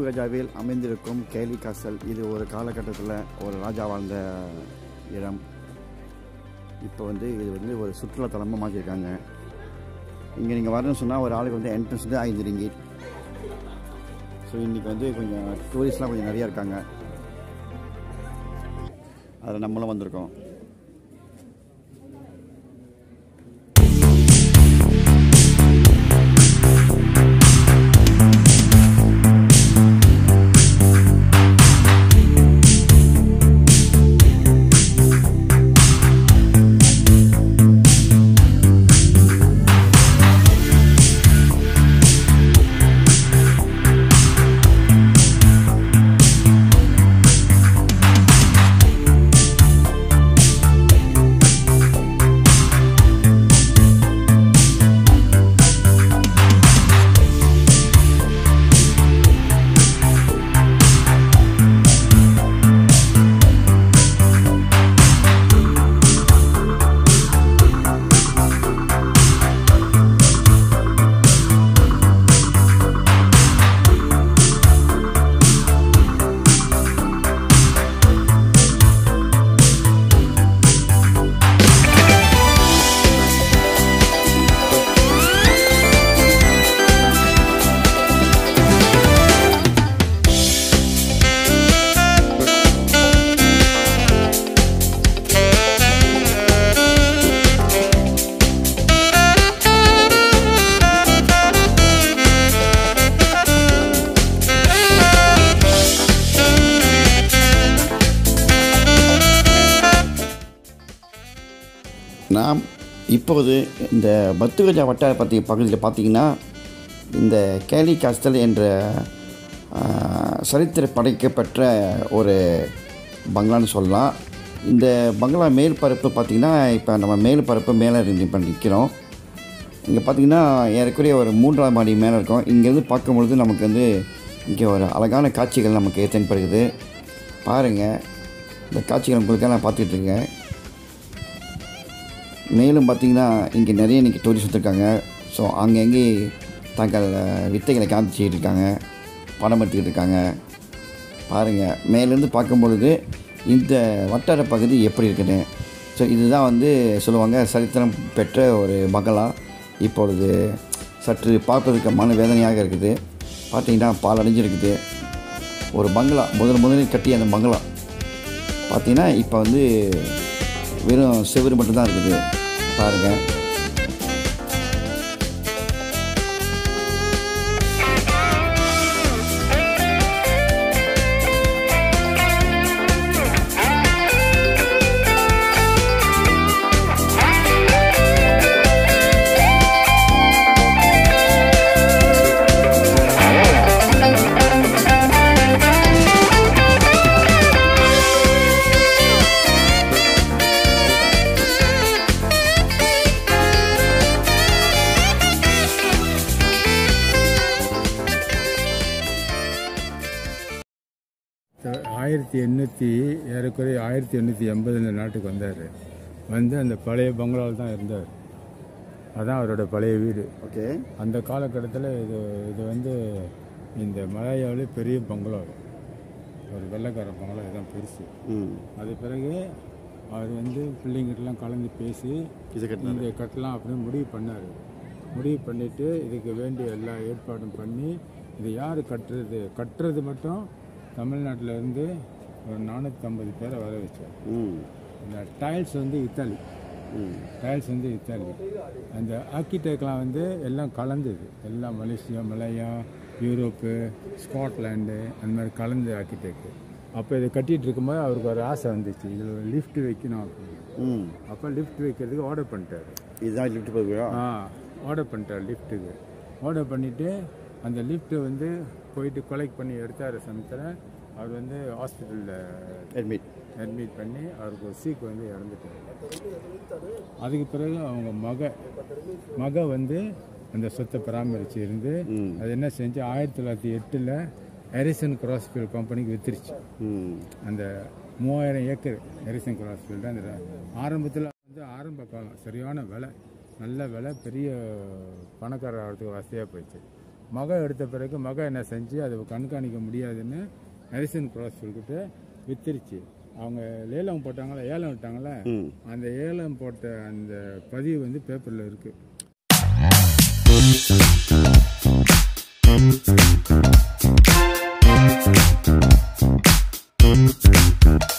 பத்துகஜாவில் அமைந்திருக்கும் கேலி காசல் இது ஒரு காலகட்டத்தில் ஒரு ராஜா வாழ்ந்த இடம் இப்போ வந்து இது வந்து ஒரு சுற்றுலாத்தலமாக மாற்றிருக்காங்க இங்கே நீங்கள் வரணும்னு சொன்னால் ஒரு ஆளுக்கு வந்து என்ட்ரன்ஸ் வந்து ஐந்து ரிங்கிட் ஸோ இன்றைக்கி வந்து கொஞ்சம் டூரிஸ்ட்லாம் கொஞ்சம் நிறையா இருக்காங்க அதில் நம்மளும் வந்திருக்கோம் நாம் இப்போது இந்த பத்துகஜா வட்டார பற்றி பகுதியில் பார்த்தீங்கன்னா இந்த கேலி காஸ்டல் என்ற ஆ, சரித்திர படைக்கப்பெற்ற ஒரு பங்களான்னு சொல்லலாம் இந்த பங்களா மேல் பரப்பு பார்த்திங்கன்னா இப்போ நம்ம மேல் பரப்பு மேலே இப்போ நிற்கிறோம் இங்கே பார்த்தீங்கன்னா ஏறக்குறைய ஒரு மூன்றாம் மாடி மேலே இருக்கும் இங்கேருந்து பார்க்கும்பொழுது நமக்கு வந்து இங்கே ஒரு அழகான காட்சிகள் நமக்கு தென்படுகிறது பாருங்கள் இந்த காட்சிகள் உங்களுக்காக நான் பார்த்துட்டு இருக்கேன் மேலும் பார்த்தீங்கன்னா இங்கே நிறைய இன்றைக்கி டூரிஸ்ட் வந்திருக்காங்க ஸோ அங்கங்கே தங்கள் அஹ், வித்தைகளை காமிச்சிக்கிட்டு இருக்காங்க படம் எடுத்துக்கிட்டு இருக்காங்க பாருங்கள் மேலேருந்து பார்க்கும் பொழுது இந்த வட்டார பகுதி எப்படி இருக்குன்னு ஸோ இதுதான் வந்து சொல்லுவாங்க சரித்திரம் பெற்ற ஒரு பங்களா இப்பொழுது சற்று பார்ப்பதற்கு மன வேதனையாக இருக்குது பார்த்தீங்கன்னா பால் அடைஞ்சிருக்குது ஒரு பங்களா முதல் முதலில் கட்டிய அந்த பங்களா பார்த்தீங்கன்னா இப்போ வந்து வெறும் செவுரு மட்டும்தான் இருக்குது பாருங்கள் ஆயிரத்தி எண்ணூற்றி ஏறக்குறைய ஆயிரத்தி எண்ணூற்றி எண்பது இந்த நாட்டுக்கு வந்தார் வந்து அந்த பழைய பங்களாவில் தான் இருந்தார் அதான் அவரோட பழைய வீடு ஓகே அந்த காலகட்டத்தில் இது இது வந்து இந்த மலையாவிலே பெரிய பங்களா ஒரு வெள்ளைக்கார பங்களா இதுதான் பெருசு ம் அது பிறகு அவர் வந்து பிள்ளைங்கிட்டலாம் கலந்து பேசி இது கட்டினார் இங்கே கட்டலாம் அப்படின்னு முடிவு பண்ணார் முடிவு பண்ணிட்டு இதுக்கு வேண்டிய எல்லா ஏற்பாடும் பண்ணி இது யார் கட்டுறது கட்டுறது மட்டும் தமிழ்நாட்டில் இருந்து ஒரு நானூற்றம்பது பேரை வர வச்சார் ம் இந்த டைல்ஸ் வந்து இத்தாலி ம் டைல்ஸ் வந்து இத்தாலி அந்த ஆர்கிடெக்ட்லாம் வந்து எல்லாம் கலந்தது எல்லாம் மலேசியா மலையா யூரோப்பு ஸ்காட்லாண்டு அந்த மாதிரி கலந்த ஆர்கிடெக்ட் அப்போ இதை கட்டிகிட்டு இருக்கும்போது அவருக்கு ஒரு ஆசை வந்துச்சு இதில் ஒரு லிஃப்ட் வைக்கணும் அப்படின்னு ம் அப்போ லிஃப்ட் வைக்கிறதுக்கு ஆர்டர் பண்ணிட்டாரு இதுதான் லிஃப்ட் போகுதா ஆ ஆர்டர் பண்ணிட்டார் லிஃப்ட்டுக்கு ஆர்டர் பண்ணிவிட்டு அந்த லிஃப்ட்டு வந்து போயிட்டு கொலெக்ட் பண்ணி எடுத்தார் சமயத்தில் அவர் வந்து ஹாஸ்பிட்டலில் அட்மிட் அட்மிட் பண்ணி அவருக்கு ஒரு சீக்கு வந்து இறந்துட்டார் அதுக்கு பிறகு அவங்க மக மக வந்து அந்த சொத்தை பராமரித்து இருந்து ம். அது என்ன செஞ்சு ஆயிரத்தி தொள்ளாயிரத்தி எட்டில் எரிசன் கிராஸ்ஃபீல்ட் கம்பெனிக்கு வித்துருச்சு ம் அந்த மூவாயிரம் ஏக்கர் எரிசன் கிராஸ்ஃபீல்டு அந்த ஆரம்பத்தில் வந்து ஆரம்ப காலம் சரியான விலை நல்ல விலை பெரிய பணக்காரர் ஆகிறதுக்கு வசதியாக போயிடுச்சு மகன் எடுத்த பிறகு மகன் என்ன செஞ்சு அதை கண்காணிக்க முடியாதுன்னு மெடிசன் கிராஸ் சொல்லிட்டு வித்துருச்சு அவங்க லேலம் போட்டாங்களா ஏலம் விட்டாங்களே ம் அந்த ஏலம் போட்ட அந்த பதிவு வந்து பேப்பரில் இருக்குது